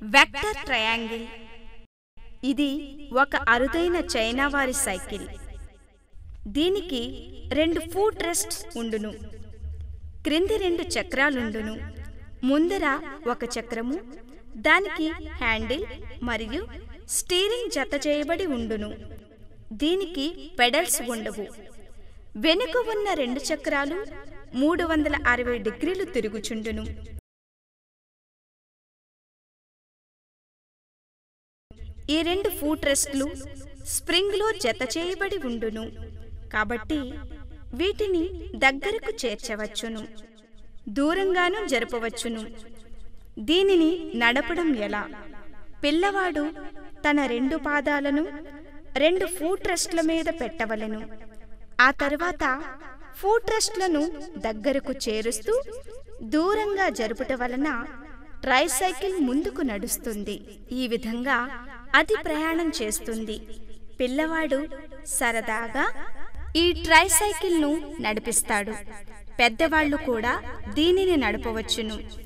vector triangle ఇది ఒక అరుదైన చైనా వారి సైకిల్ దీనికి రెండు ఫూట్ రెస్ట్స్ ఉండును క్రింది రెండు చక్రాలుండును ముందర ఒక చక్రము దానికి హ్యాండిల్ మరియు స్టీరింగ్ జత చేయబడి ఉండును దీనికి పెడల్స్ ఉండవు వెనుక ఉన్న రెండు చక్రాలు మూడు వందల అరవై డిగ్రీలు తిరుగుచుండును ఈ రెండు ఫూట్ రెస్ట్లు స్ప్రింగ్లో జత చేయబడి ఉండును కాబట్టి వీటిని దగ్గరకు చేర్చవచ్చును దూరంగాను జరపవచ్చును దీనిని నడపడం ఎలా పిల్లవాడు తన రెండు పాదాలను రెండు ఫూట్ రెస్ట్ల మీద పెట్టవలెను ఆ తర్వాత ఫూట్ రెస్ట్లను దగ్గరకు చేరుస్తూ దూరంగా జరుపుట వలన ట్రైసైకిల్ ముందుకు నడుస్తుంది ఈ విధంగా అది ప్రయాణం చేస్తుంది పిల్లవాడు సరదాగా ఈ ట్రైసైకిల్ను నడిపిస్తాడు పెద్దవాళ్ళు కూడా దీనిని నడపవచ్చును